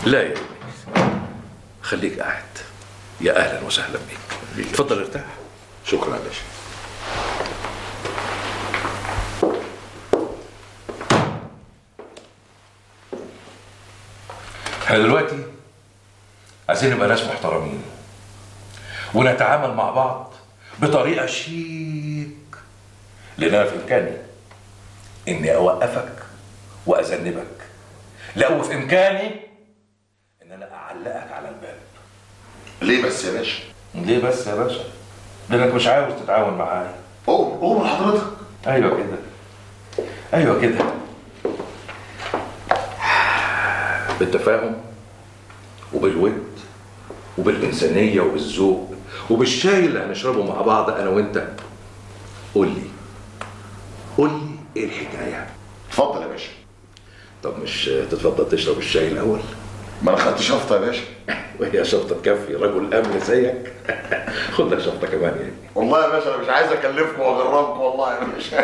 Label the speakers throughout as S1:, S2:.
S1: لا يا ابني خليك قاعد يا اهلا وسهلا بيك اتفضل ارتاح
S2: شكرا يا باشا
S1: احنا دلوقتي عايزين نبقى ناس محترمين ونتعامل مع بعض بطريقه شيك لان انا في امكاني اني اوقفك واذنبك لا وفي امكاني ان انا اعلقك على الباب
S2: ليه بس يا باشا
S1: ليه بس يا باشا لانك مش عاوز تتعاون معايا
S2: قول قول حضرتك
S1: ايوه كده ايوه كده بالتفاهم وبالود وبالإنسانية وبالذوق وبالشاي اللي هنشربه مع بعض أنا وأنت قول لي قول لي إيه الحكاية؟
S2: اتفضل يا باشا
S1: طب مش تتفضل تشرب الشاي الأول؟
S2: ما انا خدت شفطه يا باشا
S1: وهي شفطة تكفي رجل أمن زيك خد لك شفطة كمان يعني
S2: والله يا باشا انا مش عايز اكلفكم واغرمكم والله يا باشا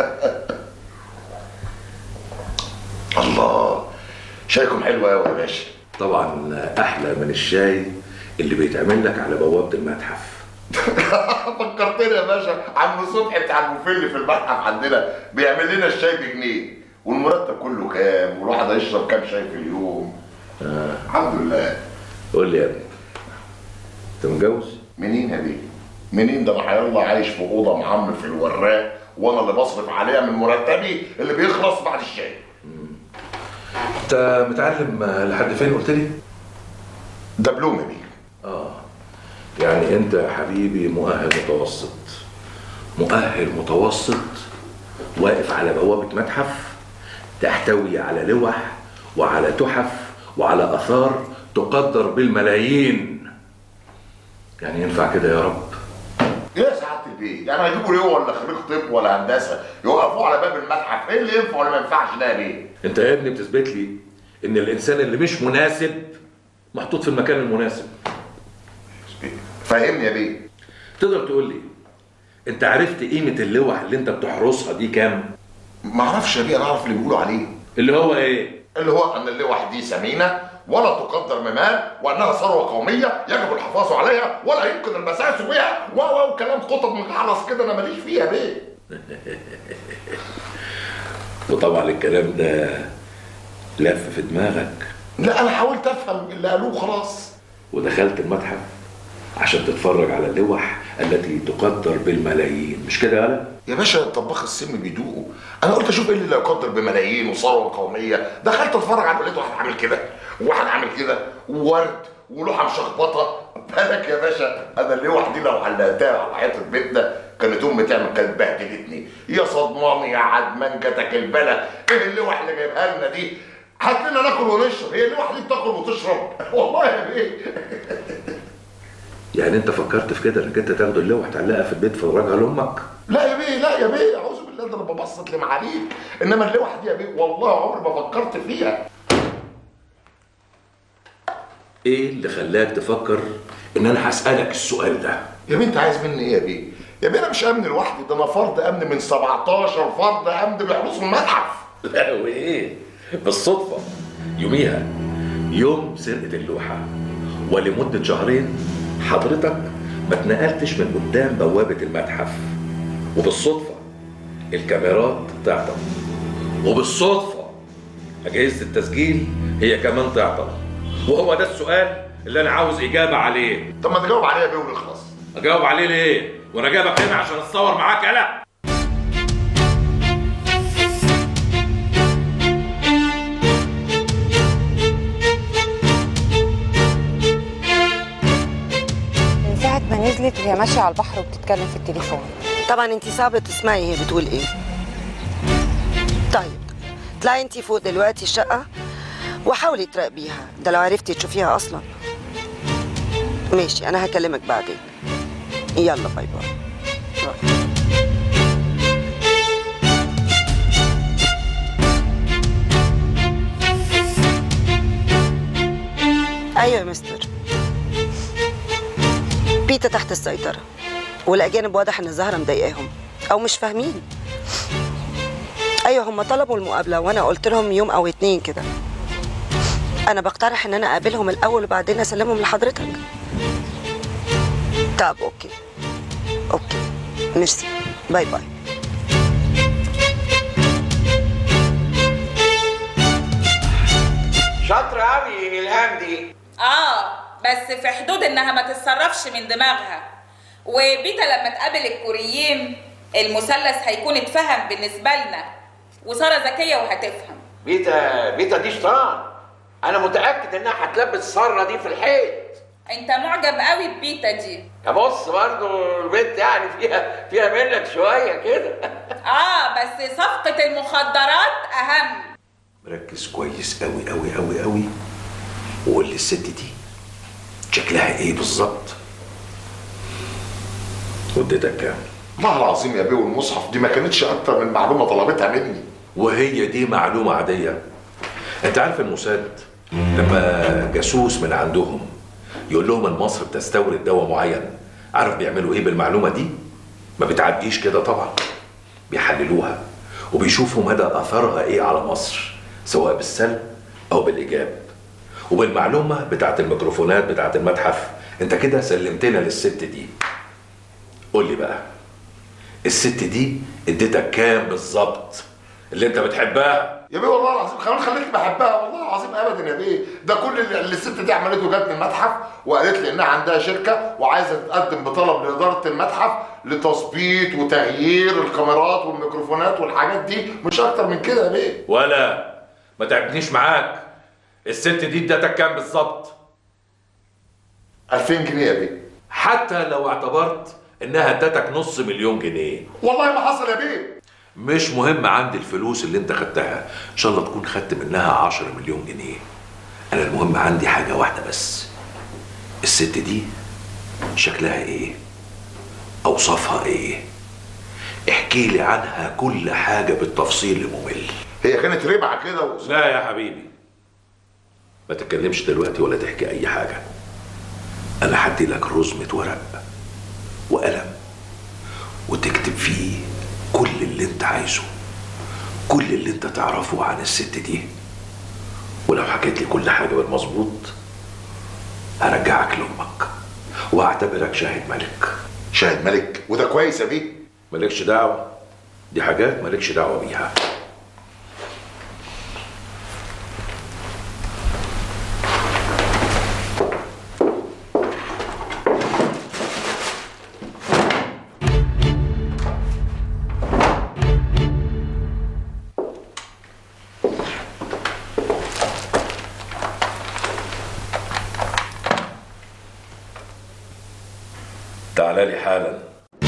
S2: الله شايكم حلو قوي يا باشا
S1: طبعا أحلى من الشاي اللي بيتعمل لك على بوابة المتحف
S2: فكرتني يا باشا عم صبحي بتاع البوفيه في المتحف عندنا بيعمل لنا الشاي بجنيه والمرتب كله كام والواحد هيشرب كام شاي في اليوم
S1: آه.
S2: الحمد لله
S1: قول لي يا ابني أنت متجوز؟
S2: منين يا بيه منين ده انا هيلا عايش في اوضه مع عم في الوراق وانا اللي بصرف عليها من مرتبي اللي بيخلص بعد الشاي
S1: أنت متعلم لحد فين قلت لي؟
S2: دبلوم يا بيه
S1: آه يعني أنت يا حبيبي مؤهل متوسط مؤهل متوسط واقف على بوابة متحف تحتوي على لوح وعلى تحف وعلى آثار تقدر بالملايين يعني ينفع كده يا رب
S2: ايه يا سعاده البيه يعني هيجيبوا ليه ولا خريج طب ولا هندسه يوقفوه على باب المتحف ايه اللي ينفع ولا ما ينفعش ده يا بيه
S1: انت يا ابني بتثبت لي ان الانسان اللي مش مناسب محطوط في المكان المناسب
S2: فهمني يا بيه
S1: تقدر تقول لي انت عرفت قيمة اللوح اللي انت بتحرسها دي كام
S2: ما اعرفش يا بيه انا اعرف اللي بيقولوا عليه
S1: اللي هو ايه
S2: اللي هو ان اللوح دي ثمينه ولا تقدر بمال وانها ثروه قوميه يجب الحفاظ عليها ولا يمكن المساس بها و و كلام قطب مجعلص كده انا ماليش فيها بيه
S1: وطبعا الكلام ده لف في دماغك
S2: لا انا حاولت افهم اللي قالوه خلاص
S1: ودخلت المتحف عشان تتفرج على اللوح التي تقدر بالملايين مش كده يالا
S2: يا باشا طباخ السم بيدوقوا انا قلت اشوف ايه اللي لا يقدر بملايين وثروه قوميه دخلت اتفرج على لقيت واحد عامل كده وواحد عامل كده وورد ولوحه مشخبطه بالك يا باشا انا اللوح دي لو علقتها على حيطه بيتنا كانت امي تعمل كانت بهدلتني يا صدمان يا عدمان جاتك البلا ايه اللوح اللي جايبها لنا دي هات لنا ناكل ونشرب هي اللوح دي بتاكل وتشرب والله يا بيه
S1: يعني انت فكرت في كده انك انت تاخد اللوح تعلقها في البيت تفرجها لامك
S2: لا يا بيه لا يا بيه اعوذ بالله ده انا ببسط لمعاليك انما اللوحه دي يا بيه والله عمري ما فكرت فيها
S1: ايه اللي خلاك تفكر ان انا هسألك السؤال ده
S2: يا بيه انت عايز مني ايه يا بيه؟ يا بيه انا مش امن لوحدي ده انا فرد امن من 17 فرد امن بيحرسوا المتحف
S1: لا وايه بالصدفة يوميها يوم سرقة اللوحة ولمدة شهرين حضرتك ما اتنقلتش من قدام بوابة المتحف وبالصدفة الكاميرات تعطل وبالصدفة أجهزة التسجيل هي كمان تعطل وهو ده السؤال اللي أنا عاوز إجابة عليه
S2: طب ما تجاوب عليا يا بيه ونخلص
S1: أجاوب عليه ليه؟ وأنا جايبك هنا عشان أتصور معاك يالا
S3: من ساعة ما نزلت وهي ماشية على البحر وبتتكلم في التليفون
S4: طبعا انت صعب تسمعي هي بتقول ايه طيب اطلعي انت فوق دلوقتي الشقة وحاولي تراقبيها ده لو عرفتي تشوفيها اصلا ماشي انا هكلمك بعدين يلا باي باي باي. ايوه يا مستر بيتا تحت السيطرة والأجانب واضح إن الزهرة مضايقاهم أو مش فاهمين أيوة هم طلبوا المقابلة وأنا قلت لهم يوم أو اتنين كده انا بقترح ان انا اقابلهم الاول وبعدين اسلمهم لحضرتك طب اوكي اوكي ميرسي باي باي
S5: شاطرة أوي إلهام دي
S6: اه بس في حدود انها ما تتصرفش من دماغها وبيتا لما تقابل الكوريين المثلث هيكون اتفهم بالنسبه لنا وساره ذكيه وهتفهم
S5: بيتا بيتا دي شيطان أنا متأكد إنها هتلبس سارة دي في الحيط
S6: انت معجب قوي ببيتا دي
S5: يا بص برضه البنت يعني فيها فيها منك شوية كده
S6: اه بس صفقه المخدرات اهم
S1: ركز كويس قوي قوي قوي قوي وقول لي الست دي شكلها ايه بالظبط وديتك كام
S2: والله العظيم يا بيه والمصحف دي ما كانتش اكتر من معلومه طلبتها مني
S1: وهي دي معلومة عادية انت عارف الموساد لما جاسوس من عندهم يقول لهم ان مصر بتستورد دواء معين عارف بيعملوا ايه بالمعلومة دي ما بتعديش كده طبعا بيحللوها وبيشوفوا مدى اثرها ايه على مصر سواء بالسلب او بالايجاب وبالمعلومة بتاعت الميكروفونات بتاعت المتحف انت كده سلمتنا للست دي قول لي بقى الست دي اديتك كام بالظبط اللي انت بتحبها
S2: يا بيه والله العظيم كمان خليك بحبها والله العظيم ابدا يا بيه ده كل اللي اللي الست دي عملته جت من المتحف وقالت لي انها عندها شركه وعايزه تقدم بطلب لاداره المتحف لتظبيط وتغيير الكاميرات والميكروفونات والحاجات دي مش اكتر من كده يا بيه
S1: ولا ما تعبنيش معاك الست دي ادتك كام بالظبط
S2: 2000 جنيه يا بيه
S1: حتى لو اعتبرت انها ادتك نص مليون جنيه
S2: والله ما حصل يا بيه
S1: مش مهم عندي الفلوس اللي انت خدتها ان شاء الله تكون خدت منها عشرة مليون جنيه انا المهم عندي حاجة واحدة بس الست دي شكلها ايه اوصافها ايه احكي لي عنها كل حاجة بالتفصيل الممل
S2: هي كانت ربعه كده و...
S1: لا يا حبيبي ما تتكلمش دلوقتي ولا تحكي اي حاجة انا هدي لك رزمة ورق وقلم وتكتب فيه كل اللي انت عايزه كل اللي انت تعرفه عن الست دي ولو حكيت لي كل حاجة بالمظبوط هرجعك لأمك وهعتبرك شاهد ملك
S2: شاهد ملك وده كويس يا بيه
S1: مالكش دعوة دي حاجات مالكش دعوة بيها تعال لي حالا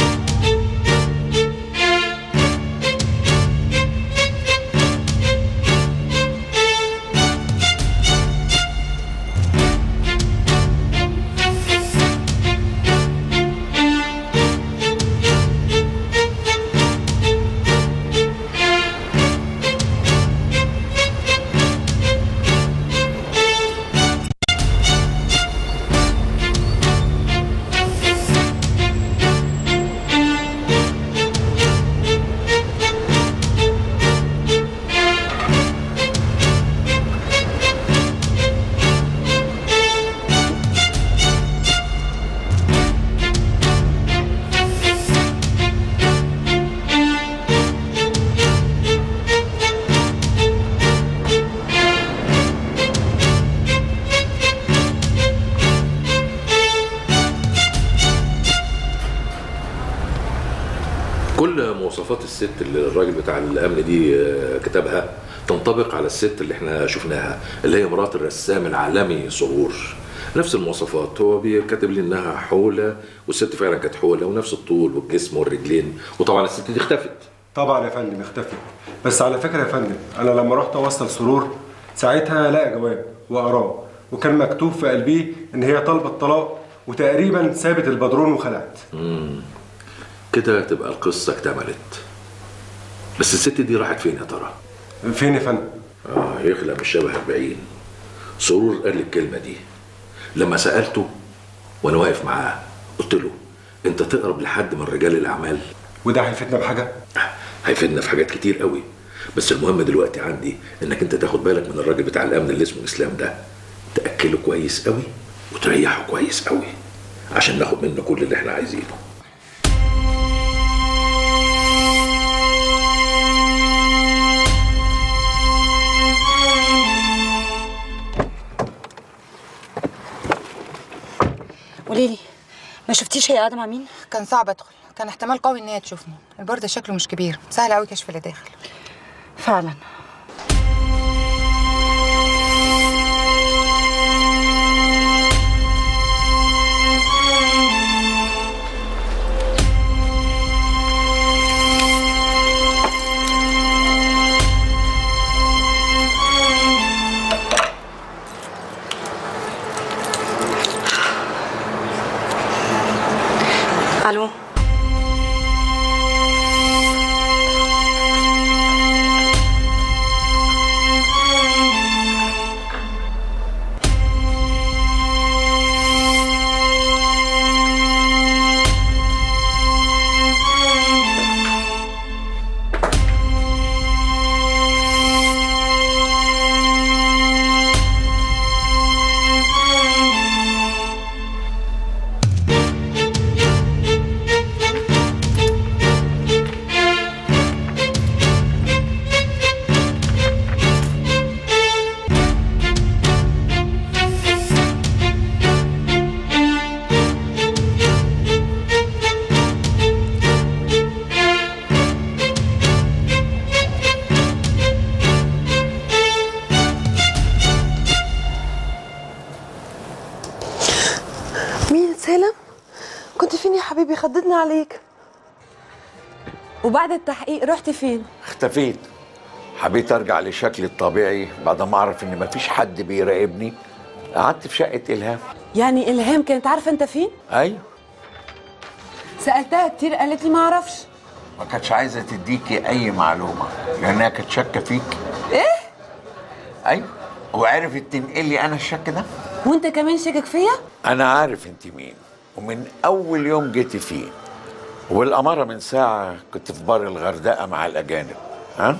S1: كل مواصفات الست اللي الراجل بتاع الامن دي آه، كتبها تنطبق على الست اللي احنا شفناها اللي هي مرات الرسام العالمي سرور نفس المواصفات هو بيكتب لي انها حوله والست فعلا كانت حوله ونفس الطول والجسم والرجلين وطبعا الست دي اختفت
S7: طبعا يا فندم اختفت بس على فكره يا فندم انا لما رحت اوصل سرور ساعتها لقى جواب وقراه وكان مكتوب في قلبيه ان هي طالبه الطلاق وتقريبا سابت البدرون وخلعت
S1: كده تبقى القصه اكتملت بس الست دي راحت فين يا ترى؟
S7: فين يا فندم
S1: اه يخلق مش شبه 40 سرور قال لي الكلمه دي لما سالته وانا واقف معاه قلت له انت تقرب لحد من رجال الاعمال
S7: وده هيفيدنا بحاجه
S1: هيفيدنا في حاجات كتير قوي بس المهم دلوقتي عندي انك انت تاخد بالك من الراجل بتاع الامن اللي اسمه اسلام ده تاكله كويس قوي وتريحه كويس قوي عشان ناخد منه كل اللي احنا عايزينه
S3: قولي لي ما شفتيش هي قاعده مع مين
S8: كان صعب ادخل كان احتمال قوي ان هي تشوفني البار ده شكله مش كبير سهل قوي كشف اللي داخل
S3: فعلا
S4: الو
S9: مين سالم؟ كنت فين يا حبيبي خضتني عليك وبعد التحقيق رحت فين؟
S5: اختفيت حبيت ارجع لشكلي الطبيعي بعد ما اعرف ان مفيش حد بيراقبني قعدت في شقه الهام
S9: يعني إلهام كانت عارفة أنت فين؟
S5: ايوه
S9: سألتها كتير قالت لي ما أعرفش
S5: ما كانتش عايزه تديكي اي معلومه لانها كانت شاكه فيك
S9: إيه؟
S5: ايوه وعرفت تنقلي انا الشك ده
S9: وأنت كمان شاكك فيا؟
S5: انا عارف انت مين ومن اول يوم جيتي فيه والاماره من ساعه كنت في بار الغردقه مع الاجانب ها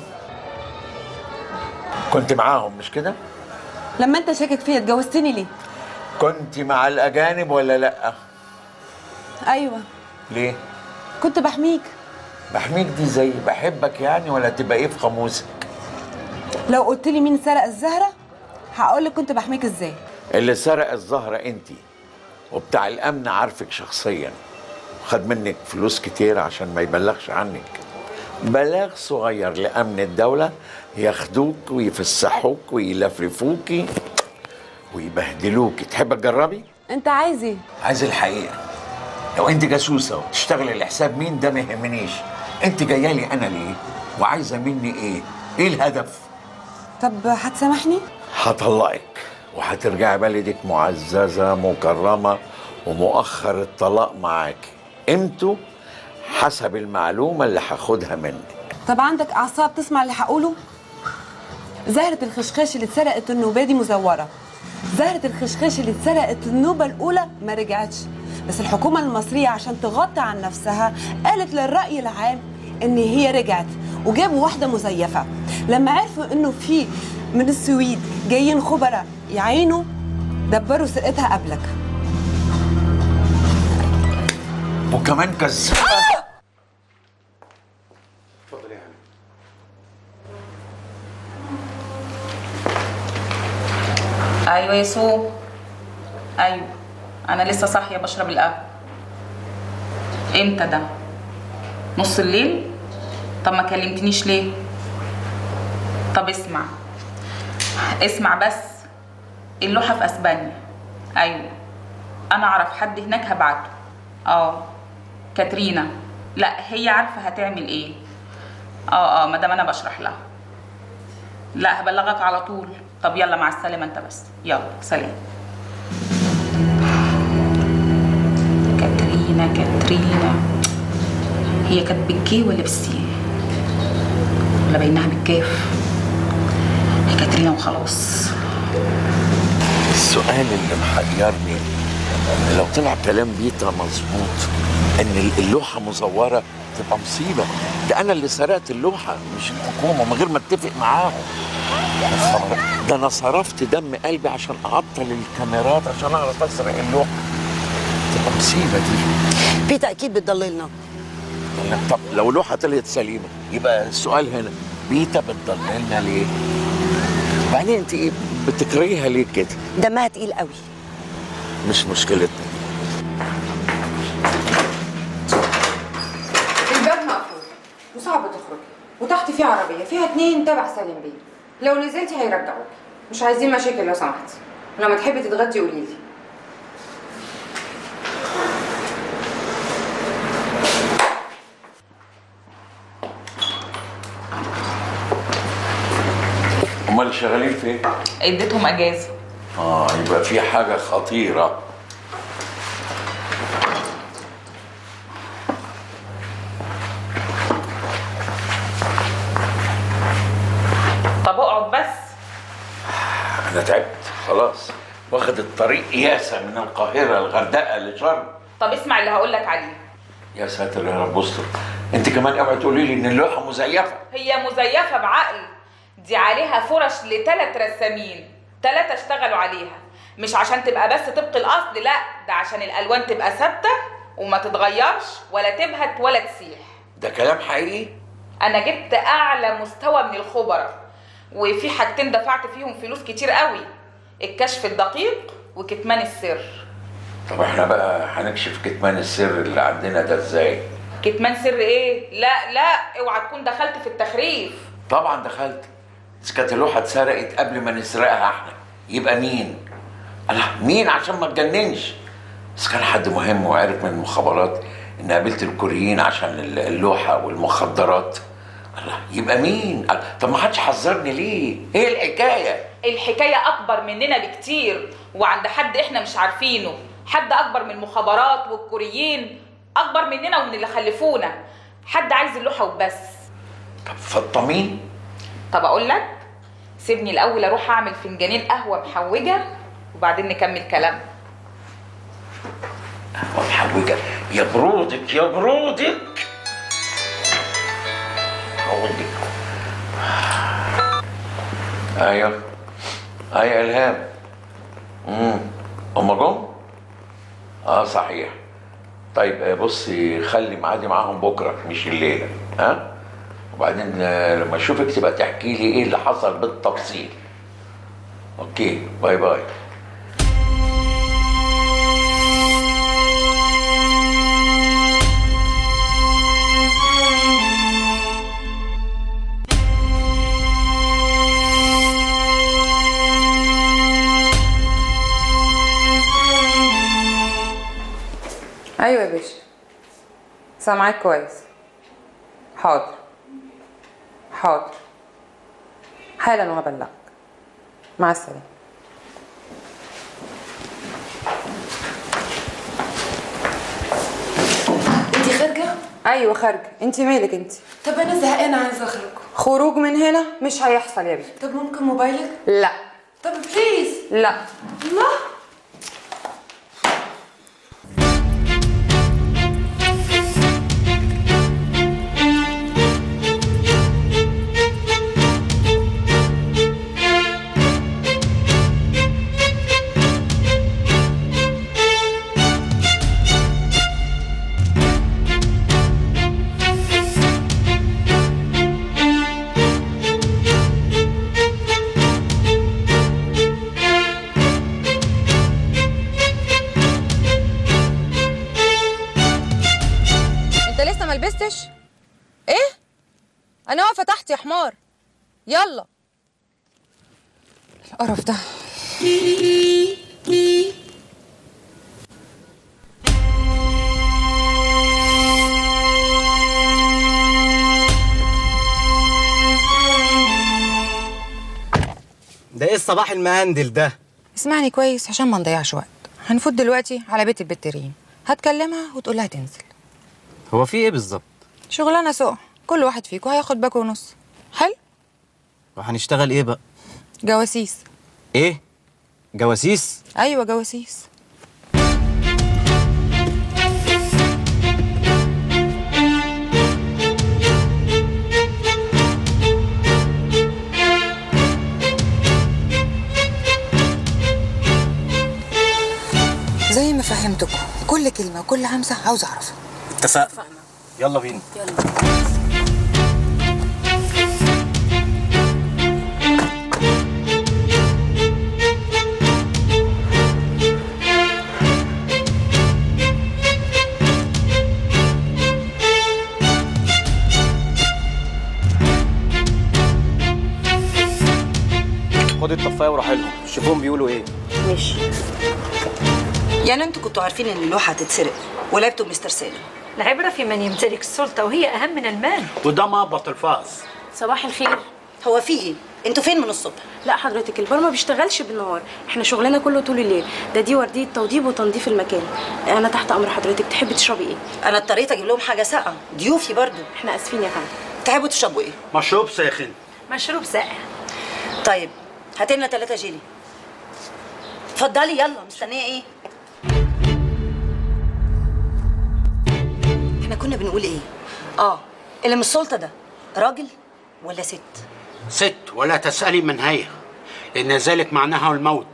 S5: كنت معاهم مش كده
S9: لما أنت شاكك فيا اتجوزتني ليه؟
S5: كنت مع الاجانب ولا لا
S9: أيوه
S5: ليه
S9: كنت بحميك
S5: بحميك دي زي بحبك يعني ولا تبقى ايه في قاموسك
S9: لو قلت لي مين سرق الزهرة هقول لك كنت بحميك إزاي
S5: اللي سرق الزهرة انت وبتاع الامن عارفك شخصيا خد منك فلوس كتير عشان ما يبلغش عنك بلاغ صغير لامن الدولة ياخدوك ويفسحوك ويلفلفوكي ويبهدلوك تحب تجربي؟
S9: أنت عايز إيه؟
S5: عايز الحقيقة لو انت جاسوسة وتشتغلي لحساب مين ده ما يهمنيش انت جايه لي انا ليه وعايزة مني ايه ايه الهدف
S9: طب هتسامحني؟
S5: هطلقك وهترجعي بلدك معززة مكرمة ومؤخر الطلاق معاكي قيمته حسب المعلومة اللي هاخدها منك
S9: طب عندك أعصاب تسمع اللي هقوله؟ زهرة الخشخاش اللي اتسرقت النوبة دي مزورة زهرة الخشخاش اللي اتسرقت النوبة الأولى ما رجعتش بس الحكومة المصرية عشان تغطي عن نفسها قالت للرأي العام إن هي رجعت وجابوا واحدة مزيفة لما عرفوا إنه في من السويد جايين خبراء يعينوا دبروا سرقتها قبلك
S5: وكمان كذابة
S7: اتفضل يا هاني
S6: ايوه يا سو ايوه انا لسه صاحيه بشرب القهوه امتى ده نص الليل طب ما كلمتنيش ليه طب اسمع اسمع بس اللوحه في اسبانيا ايوه انا اعرف حد هناك هبعته اه كاترينا لا هي عارفه هتعمل ايه اه اه مادام انا بشرح لها لا هبلغك على طول طب يلا مع السلامه انت بس يلا سلام كاترينا كاترينا هي كانت بالكي ولا بالسي ولا بينها بالكاف هي كاترينا وخلاص
S5: السؤال اللي محيرني لو طلع كلام بيتا مظبوط ان اللوحة مزورة تبقى مصيبه ده انا اللي سرقت اللوحه مش الحكومه من غير ما اتفق معاهم يا خبر، ده انا صرفت دم قلبي عشان اعطل الكاميرات عشان اعرف اسرق اللوحه تبقى مصيبه دي
S4: بيتا اكيد بتضللنا
S5: لا، طب لو لوحه طلعت سليمه يبقى السؤال هنا بيتا بتضللنا ليه؟ بعدين انت ايه بتكرهيها ليه كده؟
S4: دمها تقيل قوي
S5: مش مشكلتنا
S8: الباب مقفول وصعب تخرجي وتحت في عربيه فيها اتنين تبع سالم بيه لو نزلتي هيرجعوك مش عايزين مشاكل لو سمحتي لما تحبي تتغدي قولي لي
S5: امال شغالين فين؟
S6: اديتهم اجازه
S5: اه يبقى في حاجه خطيره
S6: طب اقعد بس
S5: انا تعبت خلاص واخد الطريق ياسا من القاهره الغردقه لشرم
S6: طب اسمع اللي هقول لك عليه
S5: يا ساتر يا رب استر انت كمان اوعي تقولي لي ان اللوحه مزيفه
S6: هي مزيفه بعقل دي عليها فرش لثلاث رسامين ثلاثه اشتغلوا عليها مش عشان تبقى بس طبق الاصل لا ده عشان الالوان تبقى ثابته وما تتغيرش ولا تبهت ولا تسيح
S5: ده كلام حقيقي
S6: انا جبت اعلى مستوى من الخبراء وفي حاجتين دفعت فيهم فلوس كتير قوي الكشف الدقيق وكتمان السر
S5: طب احنا بقى هنكشف كتمان السر اللي عندنا ده ازاي
S6: كتمان سر ايه لا لا اوعى تكون دخلت في التخريف
S5: طبعا دخلت بس كانت اللوحه اتسرقت قبل ما نسرقها احنا يبقى مين انا مين عشان ما اتجننش بس كان حد مهم وعرف من المخابرات ان قابلت الكوريين عشان اللوحه والمخدرات الله يبقى مين طب ما حدش حذرني ليه ايه الحكايه
S6: الحكاية أكبر مننا بكتير وعند حد إحنا مش عارفينه حد أكبر من المخابرات والكوريين أكبر مننا ومن اللي خلفونا حد عايز اللوحة وبس
S5: طب فطمين
S6: طب أقول لك سيبني الأول أروح أعمل فنجانين قهوة محوجة وبعدين نكمل كلام
S5: محوجه يا برودك يا برودك برودك ايوه ايوه الهام امم هم جم اه صحيح طيب آه، بصي خلي ميعادي معاهم بكره مش الليله ها وبعدين آه، لما اشوفك تبقى تحكي لي ايه اللي حصل بالتفصيل اوكي باي باي
S8: ايوه يا باشا سامعاك كويس حاضر حاضر حالا وهبلغك مع السلامه
S9: انت خارجه
S8: ايوه خارجه انت مالك انت
S9: طب انا زهقانه عايزه اخرج
S8: خروج من هنا مش هيحصل يا بيه
S9: طب ممكن موبايلك
S8: لا
S9: طب بليز
S8: لا
S9: الله
S8: انت لسه ما لبستش ايه انا واقفه تحت يا حمار يلا القرف ده
S10: ده ايه الصباح المهندل ده
S8: اسمعني كويس عشان ما نضيعش وقت هنفوت دلوقتي على بيت البت ريم هتكلمها وتقول لها تنزل
S10: هو في ايه بالظبط
S8: شغلانه سوق كل واحد فيكم هياخد باكو ونص حلو
S10: وهنشتغل ايه بقى
S8: جواسيس
S10: ايه جواسيس
S8: ايوه جواسيس
S11: معلومه وكل همسه عاوز اعرفها
S10: اتفقنا يلا بينا خد الطفايه وروح لهم شوفهم بيقولوا ايه
S4: ماشي يعني انتوا كنتوا عارفين ان اللوحه هتتسرق ولعبتوا مستر سالم
S12: العبرة في من يمتلك السلطة وهي أهم من المال
S13: وده مهبط الفاظ
S14: صباح الخير
S4: هو في ايه انتوا فين من الصبح
S14: لا حضرتك البار ما بيشتغلش بالنهار احنا شغلنا كله طول الليل ده دي ورديه توضيب وتنظيف المكان انا تحت امر حضرتك تحبي تشربي ايه
S4: انا اضطريت اجيب لهم حاجه ساقعه ضيوفي برضو
S14: احنا اسفين يا فندم
S4: تحبوا تشربوا ايه
S13: مشروب ساخن
S12: مشروب ساقع
S4: طيب هات لنا ثلاثه جيلي اتفضلي يلا مستنيه ايه احنا كنا بنقول ايه اه اللي من السلطه ده راجل ولا ست
S13: ست ولا تسألي من هي لأن ذلك معناها الموت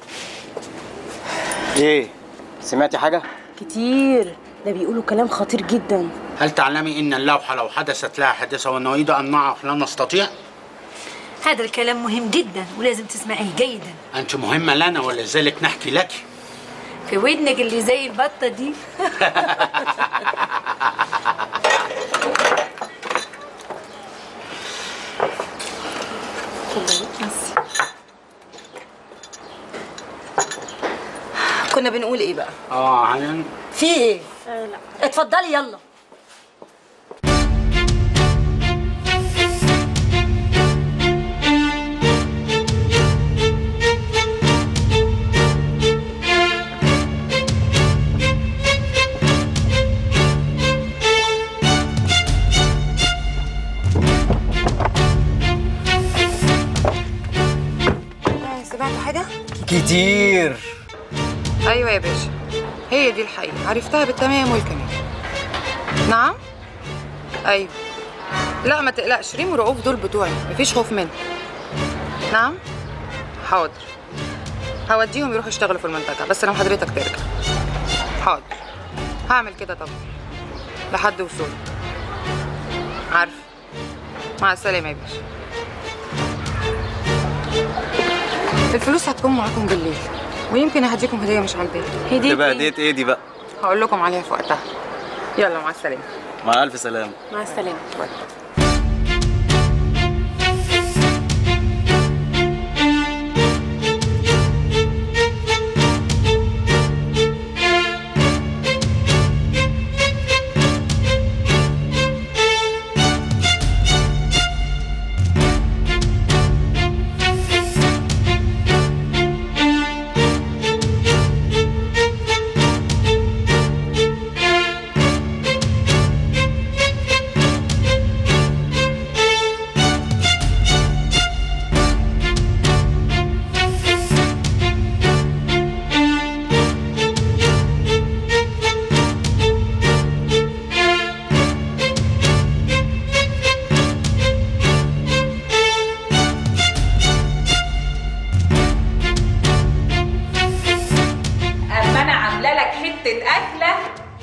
S10: ايه سمعتي حاجه
S14: كتير ده بيقولوا كلام خطير جدا
S13: هل تعلمي أن اللوحة لو حدثت لها حادثة ونريد أن نعرف لا نستطيع؟
S12: هذا الكلام مهم جدا ولازم تسمعيه جيدا
S13: أنت مهمة لنا ولذلك نحكي لك
S12: في ودنك اللي زي البطة دي
S4: كنا بنقول ايه بقى
S13: آه هن...
S4: في ايه
S14: آه لا
S4: اتفضلي يلا
S8: سمعت حاجه
S10: كتير
S8: ايوه يا باشا هي دي الحقيقه عرفتها بالتمام والكمال نعم ايوه لا ما تقلقش ريم ورؤوف دول بتوعي مفيش خوف منهم نعم حاضر هوديهم يروحوا يشتغلوا في المنتجع بس لما حضرتك ترجع حاضر هعمل كده طبعا لحد وصولي عارف مع السلامه يا باشا الفلوس هتكون معاكم بالليل ويمكن اهديكم هديه مش عاجباكي
S10: تبقى هديه ايه دي بقى
S8: هقول لكم عليها في وقتها يلا مع السلامه
S10: مع الف سلامه
S14: مع السلامه
S6: اما انا عامله لك حته اكله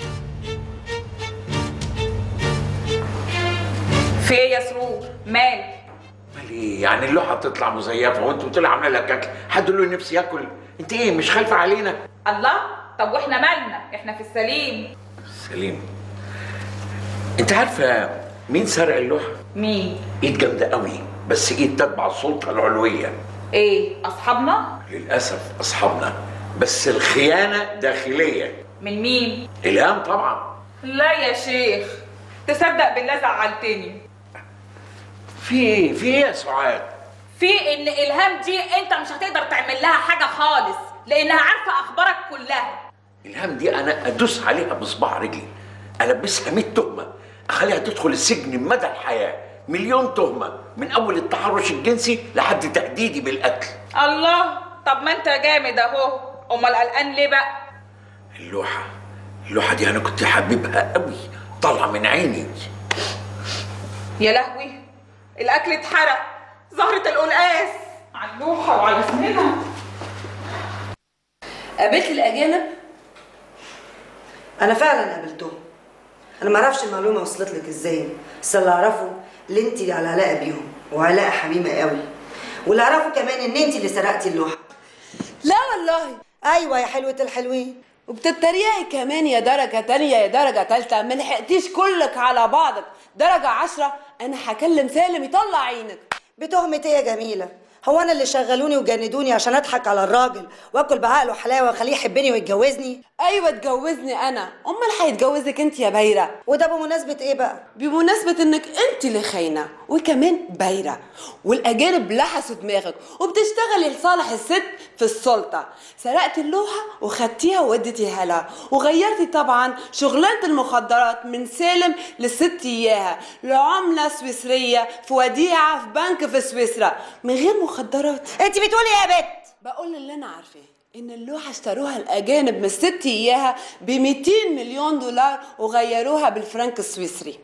S6: في إيه يا سرور مال
S5: امال ايه يعني اللوحه تطلع مزيفه وانت بتقول عامله لك اكل حد يقول له نفسي ياكل انت ايه مش خايفه علينا
S6: الله طب واحنا مالنا احنا في السليم
S5: سليم انت عارفه مين سرق اللوحه
S6: مين
S5: ايد جامده قوي بس ايد تتبع السلطه العلويه
S6: ايه اصحابنا
S5: للاسف اصحابنا بس الخيانه داخليه
S6: من مين
S5: الهام طبعا
S6: لا يا شيخ تصدق بالله زعلتني
S5: في ايه في ايه يا سعاد
S6: في ان الهام دي انت مش هتقدر تعمل لها حاجه خالص لانها عارفه اخبارك كلها
S5: الهام دي انا ادوس عليها بصباع رجلي البسها 100 تهمه اخليها تدخل السجن مدى الحياه مليون تهمه من اول التحرش الجنسي لحد تهديدي بالقتل
S6: الله طب ما انت جامد اهو امال قلقان ليه بقى
S5: اللوحه اللوحه دي انا كنت حاببها قوي طالعه من عيني
S6: يا لهوي الاكل اتحرق زهره القلقاس على اللوحه وعلى اسمنا
S15: قابلت الاجانب
S4: انا فعلا قابلتهم انا ما اعرفش المعلومه وصلت لك ازاي بس اللي اعرفه اللي انت على علاقه بيهم وعلاقه حميمه قوي واللي اعرفه كمان ان انت اللي سرقتي اللوحه
S9: لا والله
S4: ايوه يا حلوه الحلوين
S9: وبتتريقي كمان يا درجة تانية يا درجة تالتة ما لحقتيش كلك على بعضك درجة عشرة أنا هكلم سالم يطلع عينك
S4: بتهمة ايه يا جميله هو انا اللي شغلوني وجندوني عشان اضحك على الراجل واكل بعقله حلاوه واخليه يحبني ويتجوزني
S9: ايوه اتجوزني انا امال هيتجوزك انت يا بايره
S4: وده بمناسبه ايه بقى
S9: بمناسبه انك انت اللي خاينه وكمان بايره والاجانب لحسوا دماغك وبتشتغلي لصالح الست في السلطه سرقت اللوحه وخدتيها واديتيها لها وغيرتي طبعا شغلانه المخدرات من سالم للست اياها لعمله سويسريه في وديعه في بنك في سويسرا من غير مخدرات
S4: انت بتقولي إيه يا بت
S9: بقول اللي انا عارفاه ان اللوحه اشتروها الاجانب من الست اياها ب 200 مليون دولار وغيروها بالفرنك السويسري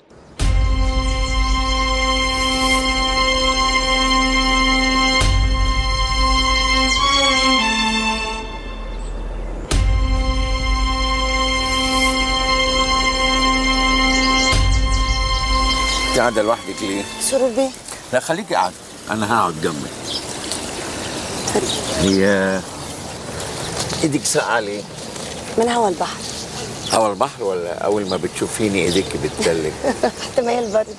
S5: انت قاعده لوحدك ليه؟
S4: سرور بيه
S5: لا خليكي قاعده انا هقعد جنبك هي ايدك ساقعه ليه؟
S4: من هوا البحر
S5: هوا البحر ولا اول ما بتشوفيني ايديك بتتلج
S4: احتمال برضه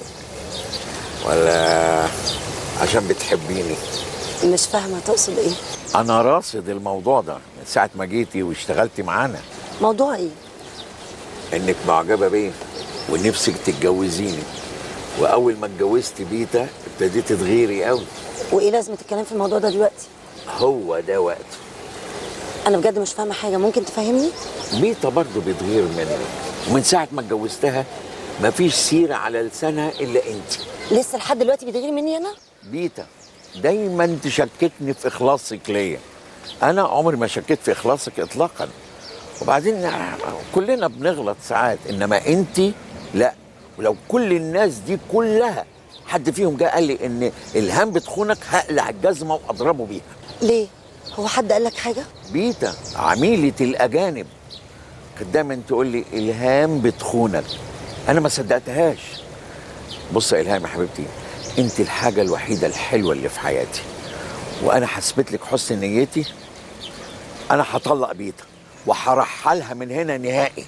S5: ولا عشان بتحبيني
S4: مش فاهمه تقصد ايه
S5: انا راصد الموضوع ده من ساعه ما جيتي واشتغلتي معانا
S4: موضوع ايه
S5: انك معجبه بيه ونفسك تتجوزيني واول ما اتجوزت بيتا ابتديتي تغيري قوي
S4: وايه لازمه الكلام في الموضوع ده دلوقتي
S5: هو ده وقته
S4: انا بجد مش فاهمه حاجه ممكن تفهمني
S5: بيتا برضه بتغير منك ومن ساعه ما اتجوزتها مفيش سيره على لسانها الا انت
S4: لسه لحد دلوقتي بتغيري مني انا
S5: بيتا دايما تشككني في اخلاصك ليا انا عمري ما شكيت في اخلاصك اطلاقا وبعدين كلنا بنغلط ساعات انما انت لا ولو كل الناس دي كلها حد فيهم جه قال لي ان الهام بتخونك هقلع الجزمه واضربه بيها
S4: ليه هو حد قال لك حاجه
S5: بيتا عميله الاجانب كانت دايما تقول لي الهام بتخونك انا ما صدقتهاش بص يا الهام يا حبيبتي انت الحاجه الوحيده الحلوه اللي في حياتي وانا حسبت لك حسن نيتي انا هطلق بيتا وهرحلها من هنا نهائي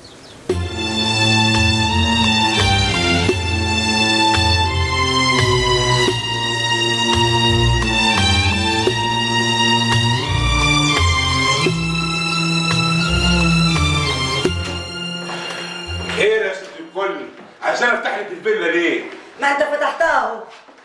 S11: خير يا ست الكل عشان افتح لك الفيلا ليه؟
S4: ما انت فتحتها اهو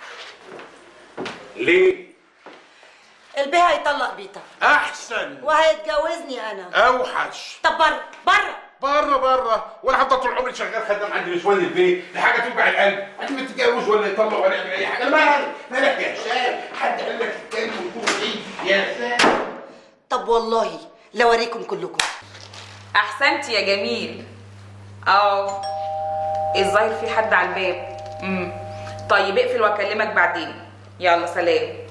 S11: ليه؟
S4: البيه هيطلق بيتا
S11: احسن
S4: وهيتجوزني انا
S11: اوحش
S4: طب بره بره
S11: بره بره وانا هفضل طول عمري شغال خدام عند نسوان البيت دي حاجه توجع القلب حد ما تتجوز ولا يطلق ولا يعمل اي حاجه مالك مالك يا هشام حد قال لك تتكلم وتقول ايه يا سلام
S4: طب والله لو اوريكم كلكم
S6: احسنت يا جميل اه الظاهر في حد على الباب امم طيب اقفل واكلمك بعدين يلا سلام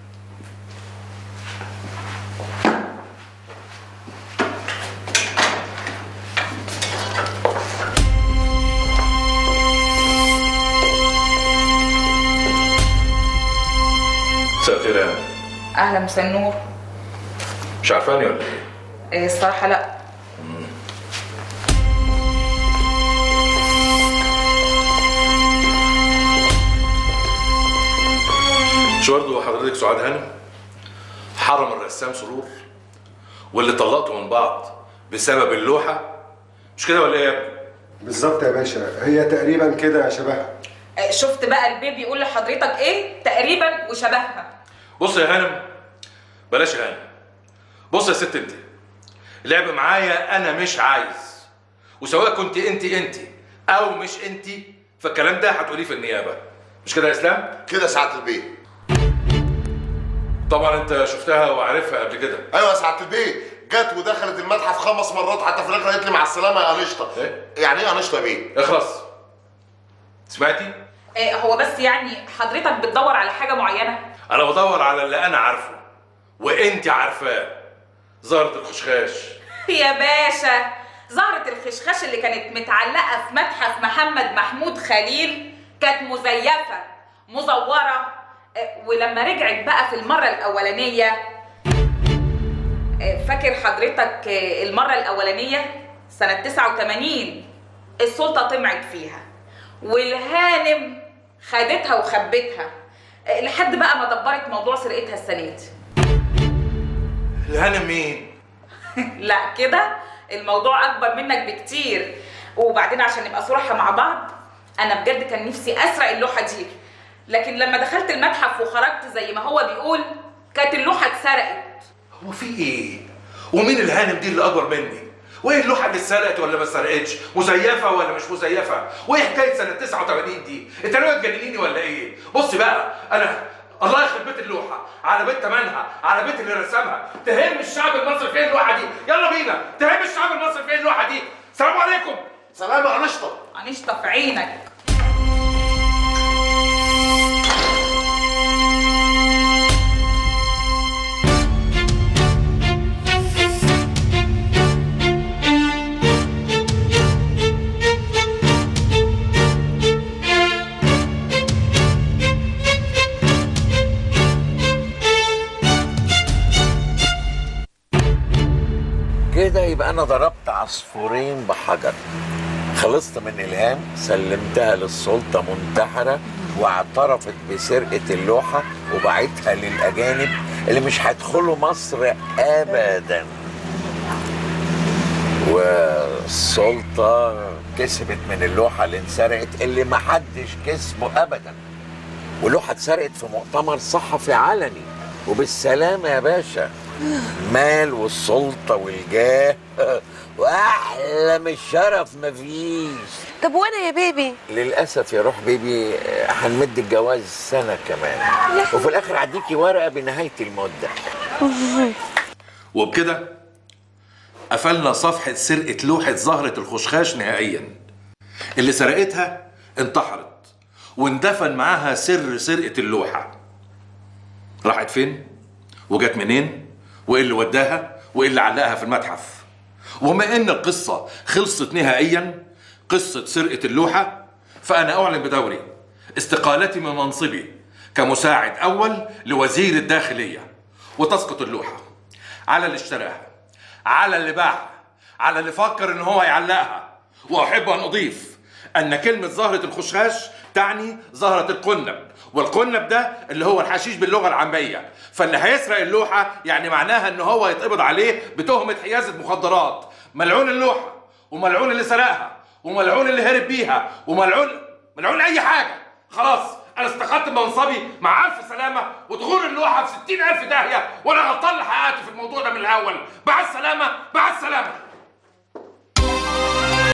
S1: مساء الخير يا
S6: اهلا مساء النور
S1: مش عارفاني ولا ايه؟
S6: إيه الصراحه لا
S1: مش برضه حضرتك سعاد هانم حرم الرسام سرور واللي طلقتوا من بعض بسبب اللوحه مش كده ولا ايه يا ابني؟
S7: بالظبط يا باشا هي تقريبا كده شبهها
S6: إيه شفت بقى البيبي بيقول لحضرتك ايه تقريبا وشبهها
S1: بص يا هانم بلاش يا هانم بص يا ست انت لعب معايا انا مش عايز وسواء كنت انت انت او مش انت فالكلام ده هتقوليه في النيابه مش كده يا اسلام
S2: كده ساعه البيت
S1: طبعا انت شفتها وعارفها قبل كده
S2: ايوه يا سعاده البيت جت ودخلت المتحف خمس مرات حتى في الاخر قالت لي مع السلامه يا انشطه يعني ايه انشطه بيه
S1: اخلص سمعتي
S6: إيه هو بس يعني حضرتك بتدور على حاجه معينه
S1: انا بدور على اللي انا عارفه وانت عارفاه زهرة الخشخاش
S6: يا باشا زهرة الخشخاش اللي كانت متعلقة في متحف محمد محمود خليل كانت مزيفة مزورة آه، ولما رجعت بقى في المرة الأولانية آه، فاكر حضرتك آه، المرة الأولانية سنة 89 السلطة طمعت فيها والهانم خدتها وخبتها آه، لحد بقى ما دبرت موضوع سرقتها السنة دي
S1: الهانم مين؟
S6: لا كده الموضوع اكبر منك بكتير وبعدين عشان نبقى صراحه مع بعض انا بجد كان نفسي اسرق اللوحه دي لكن لما دخلت المتحف وخرجت زي ما هو بيقول كانت اللوحه اتسرقت
S1: هو في ايه؟ ومين الهانم دي اللي اكبر مني؟ وايه اللوحه اللي اتسرقت ولا ما اتسرقتش؟ مزيفه ولا مش مزيفه؟ وايه حكايه سنه 89 دي؟ انت ناوي تجننيني ولا ايه؟ بص بقى انا الله يخرب بيت اللوحه على بيت ثمنها على بيت اللي رسمها تهم الشعب المصري فين اللوحه دي؟ يلا بينا تهم الشعب المصري فين اللوحه دي؟ سلام عليكم
S2: سلام يا انشطه
S6: انشطه في عينك
S5: كده يبقى انا ضربت عصفورين بحجر خلصت من الهام سلمتها للسلطة منتحرة واعترفت بسرقة اللوحة وبعتها للأجانب اللي مش هيدخلوا مصر أبدا والسلطة كسبت من اللوحة اللي انسرقت اللي محدش كسبه أبدا ولوحة اتسرقت في مؤتمر صحفي علني وبالسلامة يا باشا مال والسلطة والجاه وأحلى من الشرف مفيش
S9: طب وانا يا بيبي
S5: للأسف يا روح بيبي آه، هنمد الجواز سنة كمان وفي الآخر هديكي ورقة بنهاية المدة
S1: وبكده قفلنا صفحة سرقة لوحة زهرة الخشخاش نهائيا اللي سرقتها انتحرت واندفن معاها سر سرقة اللوحة راحت فين وجت منين وايه اللي وداها وايه اللي علقها في المتحف وما ان القصة خلصت نهائيا قصة سرقة اللوحة فأنا أعلن بدوري استقالتي من منصبي كمساعد أول لوزير الداخلية وتسقط اللوحة على اللي اشتراها على اللي باعها على اللي فكر ان هو يعلقها واحب ان اضيف ان كلمه زهره الخشخاش تعني زهره القنب والقنب ده اللي هو الحشيش باللغه العاميه فاللي هيسرق اللوحه يعني معناها ان هو يتقبض عليه بتهمه حيازه مخدرات ملعون اللوحه وملعون اللي سرقها وملعون اللي هرب بيها وملعون ملعون اي حاجه خلاص انا استقلت بمنصبي مع الف سلامه وتغور اللوحه في ستين الف داهيه وانا غلطان لحقاتي في الموضوع ده من الاول مع السلامه مع السلامه